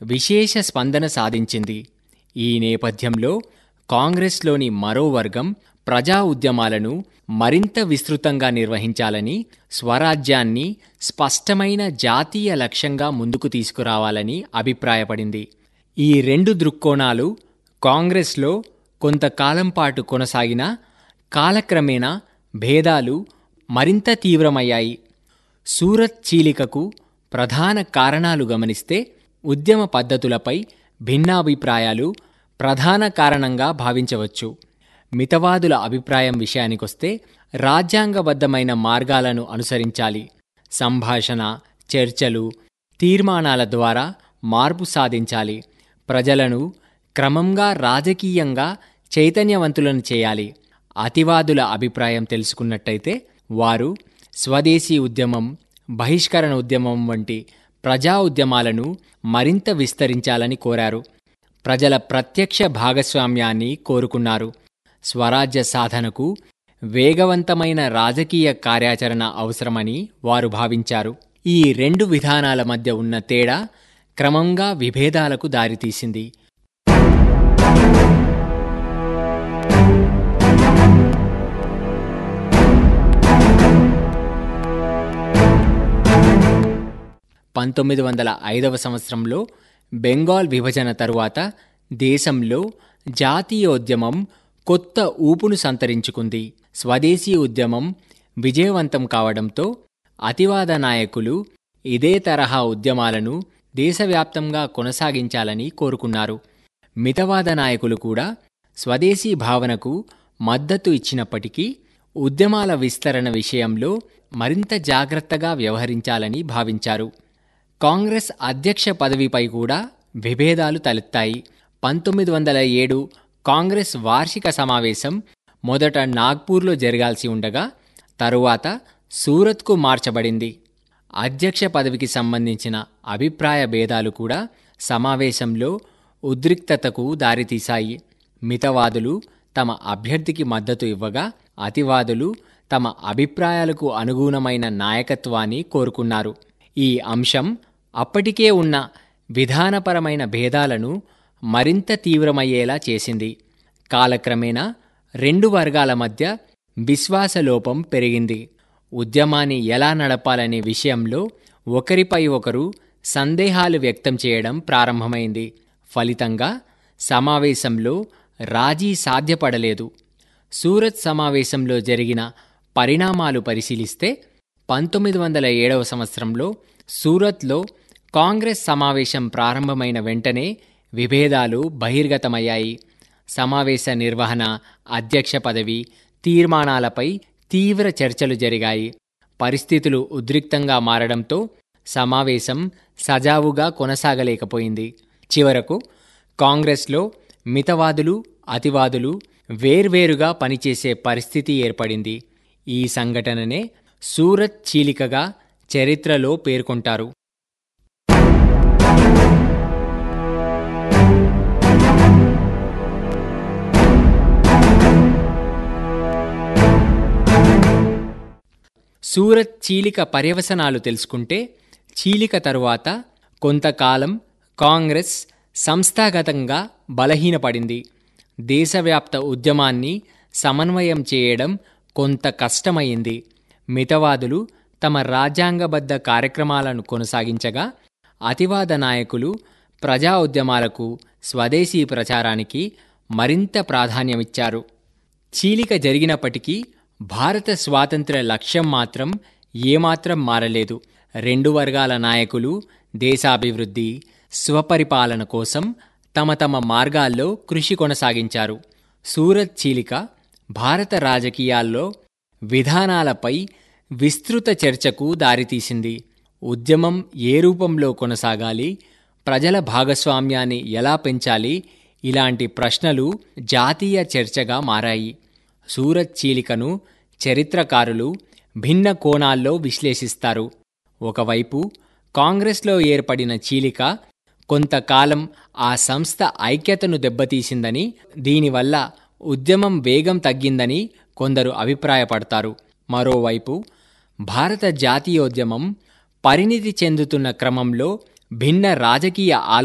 విశేష స్పందన సాధించింది ఈ నేపథ్యంలో కాంగ్రెస్లోని మరో వర్గం ప్రజా ఉద్యమాలను మరింత విస్తృతంగా నిర్వహించాలని స్వరాజ్యాన్ని స్పష్టమైన జాతీయ లక్ష్యంగా ముందుకు తీసుకురావాలని అభిప్రాయపడింది ఈ రెండు దృక్కోణాలు కాంగ్రెస్లో కొంతకాలం పాటు కొనసాగిన కాలక్రమేణా భేదాలు మరింత తీవ్రమయ్యాయి సూరత్ చీలికకు ప్రధాన కారణాలు గమనిస్తే ఉద్యమ పద్ధతులపై భిన్నాభిప్రాయాలు ప్రధాన కారణంగా భావించవచ్చు మితవాదుల అభిప్రాయం విషయానికొస్తే రాజ్యాంగబద్ధమైన మార్గాలను అనుసరించాలి సంభాషణ చర్చలు తీర్మానాల ద్వారా మార్పు సాధించాలి ప్రజలను క్రమంగా రాజకీయంగా చైతన్యవంతులను చేయాలి అతివాదుల అభిప్రాయం తెలుసుకున్నట్టయితే వారు స్వదేశీ ఉద్యమం బహిష్కరణ ఉద్యమం వంటి ప్రజా ఉద్యమాలను మరింత విస్తరించాలని కోరారు ప్రజల ప్రత్యక్ష భాగస్వామ్యాన్ని కోరుకున్నారు స్వరాజ్య సాధనకు వేగవంతమైన రాజకీయ కార్యాచరణ అవసరమని వారు భావించారు ఈ రెండు విధానాల మధ్య ఉన్న తేడా క్రమంగా విభేదాలకు దారితీసింది పంతొమ్మిది వందల ఐదవ సంవత్సరంలో బెంగాల్ విభజన తరువాత దేశంలో జాతీయోద్యమం కొత్త ఊపును సంతరించుకుంది స్వదేశీ ఉద్యమం విజయవంతం కావడంతో అతివాద నాయకులు ఇదే తరహా ఉద్యమాలను దేశవ్యాప్తంగా కొనసాగించాలని కోరుకున్నారు మితవాద నాయకులు కూడా స్వదేశీ భావనకు మద్దతు ఇచ్చినప్పటికీ ఉద్యమాల విస్తరణ విషయంలో మరింత జాగ్రత్తగా వ్యవహరించాలని భావించారు కాంగ్రెస్ అధ్యక్ష పదవిపై కూడా విభేదాలు తలెత్తాయి పంతొమ్మిది వందల ఏడు కాంగ్రెస్ వార్షిక సమావేశం మొదట నాగ్పూర్లో జరగాల్సి ఉండగా తరువాత సూరత్కు మార్చబడింది అధ్యక్ష పదవికి సంబంధించిన అభిప్రాయ భేదాలు కూడా సమావేశంలో ఉద్రిక్తతకు దారితీశాయి మితవాదులు తమ అభ్యర్థికి మద్దతు ఇవ్వగా అతివాదులు తమ అభిప్రాయాలకు అనుగుణమైన నాయకత్వాన్ని కోరుకున్నారు ఈ అంశం అప్పటికే ఉన్న విధానపరమైన భేదాలను మరింత తీవ్రమయ్యేలా చేసింది కాలక్రమేణా రెండు వర్గాల మధ్య విశ్వాసలోపం పెరిగింది ఉద్యమాన్ని ఎలా నడపాలనే విషయంలో ఒకరిపై ఒకరు సందేహాలు వ్యక్తం చేయడం ప్రారంభమైంది ఫలితంగా సమావేశంలో రాజీ సాధ్యపడలేదు సూరత్ సమావేశంలో జరిగిన పరిణామాలు పరిశీలిస్తే పంతొమ్మిది వందల ఏడవ సంవత్సరంలో సూరత్లో కాంగ్రెస్ సమావేశం ప్రారంభమైన వెంటనే విభేదాలు బహిర్గతమయ్యాయి సమావేశ నిర్వహణ అధ్యక్ష పదవి తీర్మానాలపై తీవ్ర చర్చలు జరిగాయి పరిస్థితులు ఉద్రిక్తంగా మారడంతో సమావేశం సజావుగా కొనసాగలేకపోయింది చివరకు కాంగ్రెస్లో మితవాదులు అతివాదులు వేర్వేరుగా పనిచేసే పరిస్థితి ఏర్పడింది ఈ సంఘటననే సూరత్ చీలికగా చరిత్రలో పేర్కొంటారు సూరత్ చీలిక పర్యవసనాలు తెలుసుకుంటే చీలిక తరువాత కొంతకాలం కాంగ్రెస్ సంస్థాగతంగా బలహీనపడింది దేశవ్యాప్త ఉద్యమాన్ని సమన్వయం చేయడం కొంత కష్టమైంది మితవాదులు తమ రాజ్యాంగబద్ధ కార్యక్రమాలను కొనసాగించగా అతివాద నాయకులు ప్రజా ఉద్యమాలకు స్వదేశీ ప్రచారానికి మరింత ప్రాధాన్యమిచ్చారు చీలిక జరిగినప్పటికీ భారత స్వాతంత్ర్య లక్ష్యం మాత్రం ఏమాత్రం మారలేదు రెండు వర్గాల నాయకులు దేశాభివృద్ధి స్వపరిపాలన కోసం తమ తమ మార్గాల్లో కృషి కొనసాగించారు సూరత్ చీలిక భారత రాజకీయాల్లో విధానాలపై విస్తృత చర్చకు దారితీసింది ఉద్యమం ఏ రూపంలో కొనసాగాలి ప్రజల భాగస్వామ్యాన్ని ఎలా పెంచాలి ఇలాంటి ప్రశ్నలు జాతీయ చర్చగా మారాయి సూరత్ చీలికను చరిత్రకారులు భిన్న కోణాల్లో విశ్లేషిస్తారు ఒకవైపు కాంగ్రెస్లో ఏర్పడిన చీలిక కొంతకాలం ఆ సంస్థ ఐక్యతను దెబ్బతీసిందని దీనివల్ల ఉద్యమం వేగం తగ్గిందని కొందరు అభిప్రాయపడతారు మరోవైపు భారత జాతీయోద్యమం పరిణితి చెందుతున్న క్రమంలో భిన్న రాజకీయ